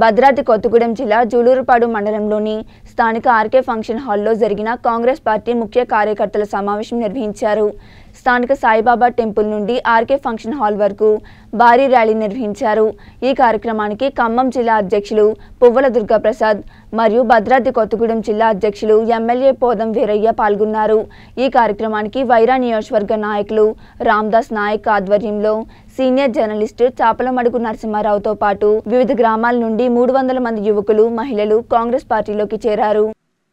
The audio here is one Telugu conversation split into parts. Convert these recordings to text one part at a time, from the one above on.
భద్రాద్రి కొత్తగూడెం జిల్లా జూలూరుపాడు మండలంలోని స్థానిక ఆర్కే ఫంక్షన్ హాల్లో జరిగిన కాంగ్రెస్ పార్టీ ముఖ్య కార్యకర్తల సమావేశం నిర్వహించారు స్థానిక సాయిబాబా టెంపుల్ నుండి ఆర్కే ఫంక్షన్ హాల్ వరకు భారీ ర్యాలీ నిర్వహించారు ఈ కార్యక్రమానికి ఖమ్మం జిల్లా అధ్యక్షులు పువ్వల దుర్గాప్రసాద్ మరియు భద్రాద్రి కొత్తగూడెం జిల్లా అధ్యక్షులు ఎమ్మెల్యే పోదం వీరయ్య పాల్గొన్నారు ఈ కార్యక్రమానికి వైరా నియోజకవర్గ నాయకులు రామ్దాస్ నాయక్ ఆధ్వర్యంలో సీనియర్ జర్నలిస్టు చాపలమడుగు నరసింహారావుతో పాటు వివిధ గ్రామాల నుండి మూడు వందల మంది యువకులు మహిళలు కాంగ్రెస్ పార్టీలోకి చేరారు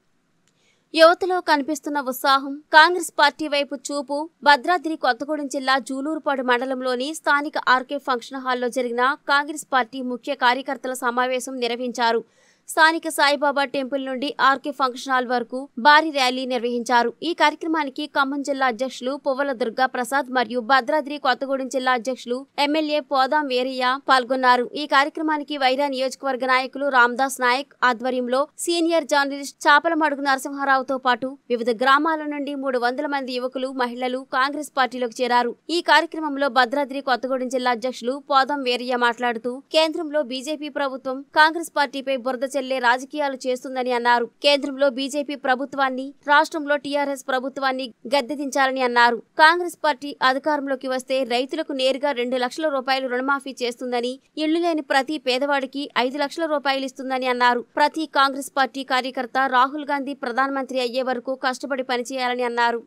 యువతలో కనిపిస్తున్న ఉత్సాహం కాంగ్రెస్ పార్టీ వైపు చూపు భద్రాద్రి కొత్తగూడెం జిల్లా జూలూరుపాడు మండలంలోని స్థానిక ఆర్కే ఫంక్షన్ హాల్లో జరిగిన కాంగ్రెస్ పార్టీ ముఖ్య కార్యకర్తల సమావేశం నిర్వహించారు స్థానిక సాయిబాబా టెంపుల్ నుండి ఆర్కే ఫంక్షన్ హాల్ వరకు భారీ ర్యాలీ నిర్వహించారు ఈ కార్యక్రమానికి ఖమ్మం జిల్లా అధ్యక్షులు పువ్వల దుర్గా ప్రసాద్ మరియు భద్రాద్రి కొత్తగూడెం జిల్లా అధ్యక్షులు ఎమ్మెల్యే పోదాం వీరయ్య పాల్గొన్నారు ఈ కార్యక్రమానికి వైరా నియోజకవర్గ నాయకులు రామ్దాస్ నాయక్ ఆధ్వర్యంలో సీనియర్ జర్నలిస్ట్ చాపలమడుగు నరసింహారావుతో పాటు వివిధ గ్రామాల నుండి మూడు వందల మంది యువకులు మహిళలు కాంగ్రెస్ పార్టీలోకి చేరారు ఈ కార్యక్రమంలో భద్రాద్రి కొత్తగూడెం జిల్లా అధ్యక్షులు పోదం వీరయ్య మాట్లాడుతూ కేంద్రంలో బీజేపీ ప్రభుత్వం కాంగ్రెస్ పార్టీపై బురద చెల్లే రాజకీయాలు చేస్తుందని అన్నారు కేంద్రంలో బీజేపీ ప్రభుత్వాన్ని రాష్ట్రంలో టీఆర్ఎస్ ప్రభుత్వాన్ని గద్దెదించాలని అన్నారు కాంగ్రెస్ పార్టీ అధికారంలోకి వస్తే రైతులకు నేరుగా రెండు లక్షల రూపాయలు రుణమాఫీ చేస్తుందని ఇళ్లు లేని ప్రతి పేదవాడికి ఐదు లక్షల రూపాయలు ఇస్తుందని అన్నారు ప్రతి కాంగ్రెస్ పార్టీ కార్యకర్త రాహుల్ గాంధీ ప్రధానమంత్రి అయ్యే వరకు కష్టపడి పనిచేయాలని అన్నారు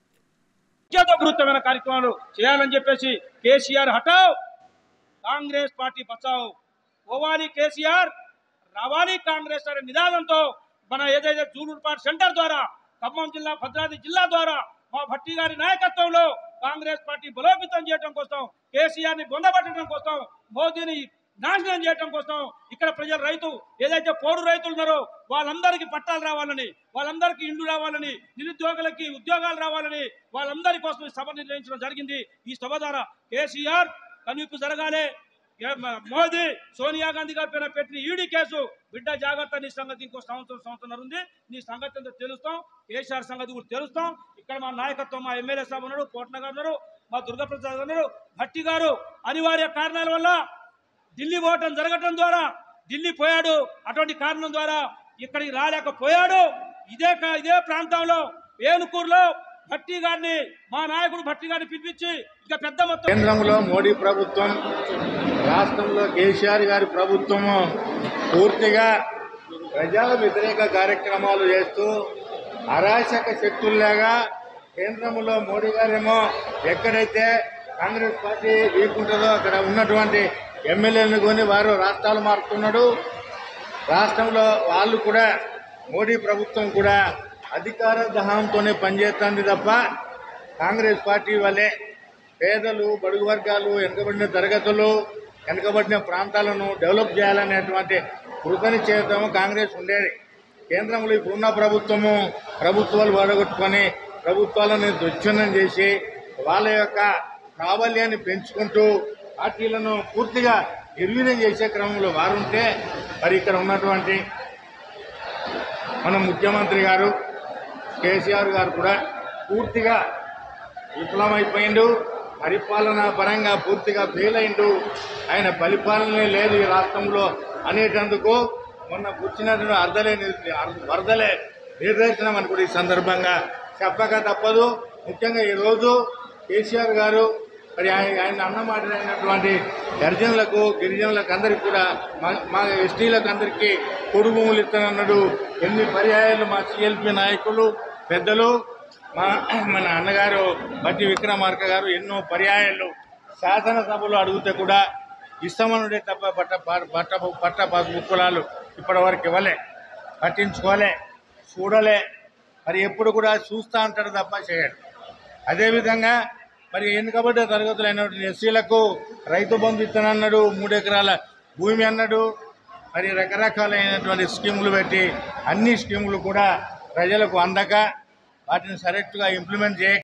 విద్యాతోపృతమైన కార్యక్రమాలు చేయాలని చెప్పేసి కేసీఆర్ హటావ్ కాంగ్రెస్ పార్టీ బచావ్ పోవాలి కేసీఆర్ రావాలి కాంగ్రెస్ అనే నినాదంతో మన ఏదైతే జూలూరుపాటు సెంటర్ ద్వారా ఖమ్మం జిల్లా భద్రాద్రి జిల్లా ద్వారా మా భట్టి గారి నాయకత్వంలో కాంగ్రెస్ పార్టీ బలోపేతం చేయడం కోసం కేసీఆర్ ని బొందబట్టడం కోసం మోదీని నాశనం చేయడం కోసం ఇక్కడ ప్రజల రైతు ఏదైతే పోడు రైతులు ఉన్నారో వాళ్ళందరికీ పట్టాలు రావాలని వాళ్ళందరికీ ఇండ్లు రావాలని నిరుద్యోగులకి ఉద్యోగాలు రావాలని వాళ్ళందరి కోసం ఈ సభ నిర్వహించడం జరిగింది ఈ సభ ద్వారా కేసీఆర్ కనువిప్పు జరగాలి ఏ- మ- మోదీ సోనియా గాంధీ గారి పైన పెట్టిన ఈడీ కేసు బిడ్డ జాగ్రత్త నీ సంగతి ఇంకో సంవత్సరం సంవత్సరం ఉంది నీ సంగతి ఎంతో తెలుస్తాం కేసీఆర్ సంగతి కూడా తెలుస్తాం ఇక్కడ మా నాయకత్వం మా ఎమ్మెల్యే సాబ్ ఉన్నారు కోట్న గారు ఉన్నారు మా దుర్గాప్రసాద్ ఉన్నారు భట్టి గారు అనివార్య కారణాల వల్ల ఢిల్లీ పోవటం జరగటం ద్వారా ఢిల్లీ పోయాడు అటువంటి కారణం ద్వారా ఇక్కడికి రాలేకపోయాడు ఇదే కా- ఇదే ప్రాంతంలో ఏనుకూరులో భట్టి గారిని మా నాయకుడు భట్టి గారిని పిలిపించి ఇంకా పెద్ద మొత్తం కేంద్రంలో మోడీ ప్రభుత్వం రాష్ట్రంలో కేసీఆర్ గారి ప్రభుత్వము పూర్తిగా ప్రజల వ్యతిరేక కార్యక్రమాలు చేస్తూ అరాచక శక్తుల్లాగా కేంద్రంలో మోడీ గారేమో ఎక్కడైతే కాంగ్రెస్ పార్టీ వీకుంటుందో అక్కడ ఉన్నటువంటి ఎమ్మెల్యేలను కొని వారు రాష్ట్రాలు మారుతున్నాడు రాష్ట్రంలో వాళ్ళు కూడా మోడీ ప్రభుత్వం కూడా అధికార దహంతోనే పనిచేస్తుంది తప్ప కాంగ్రెస్ పార్టీ వల్లే పేదలు బడుగు వర్గాలు వెనుకబడిన తరగతులు వెనుకబడిన ప్రాంతాలను డెవలప్ చేయాలనేటువంటి కృతని చేయటం కాంగ్రెస్ ఉండేది కేంద్రంలో ఇప్పుడున్న ప్రభుత్వము ప్రభుత్వాలు వడగొట్టుకొని ప్రభుత్వాలను దుచ్ఛన్నం చేసి వాళ్ళ యొక్క ప్రాబల్యాన్ని పెంచుకుంటూ పార్టీలను పూర్తిగా నిర్వీర్యం చేసే క్రమంలో వారుంటే మరి ఇక్కడ ఉన్నటువంటి మన ముఖ్యమంత్రి గారు కేసీఆర్ గారు కూడా పూర్తిగా విఫలమైపోయిండు పరిపాలన పరంగా పూర్తిగా ఫెయిల్ అయిండు ఆయన పరిపాలనే లేదు ఈ రాష్ట్రంలో అనేటందుకు మొన్న కూర్చున్నటువంటి అర్ధలే నిర్- వరదలే నిర్దేశనం అని కూడా ఈ సందర్భంగా చెప్పక తప్పదు ముఖ్యంగా ఈరోజు కేసీఆర్ గారు మరి ఆయన ఆయన అన్నమాటైనటువంటి గర్జనులకు గిరిజనులకు అందరికీ కూడా మా మా ఎస్టీలకు అందరికీ కొడు భూములు ఇస్తానన్నాడు ఎన్ని పర్యాయాలు మా సిఎల్పి నాయకులు పెద్దలు మా మన అన్నగారు బట్టి విక్రమార్క గారు ఎన్నో పర్యాయాలు శాసనసభలో అడిగితే కూడా ఇస్తామనుడే తప్ప పట్ట ప- పట్ట పట్ట పాస్బుక్ కులాలు ఇప్పటి వరకు ఇవ్వలే పట్టించుకోలే చూడలే మరి ఎప్పుడు కూడా చూస్తా అంటాడు తప్ప చేయడు అదేవిధంగా మరి ఎన్నికబడ్డ తరగతులైనటువంటి ఎస్సీలకు రైతు బంధు ఇస్తానన్నాడు మూడు ఎకరాల భూమి అన్నాడు మరి రకరకాలైనటువంటి స్కీములు పెట్టి అన్ని స్కీములు కూడా ప్రజలకు అందక వాటిని సరెక్ట్గా ఇంప్లిమెంట్ చేయ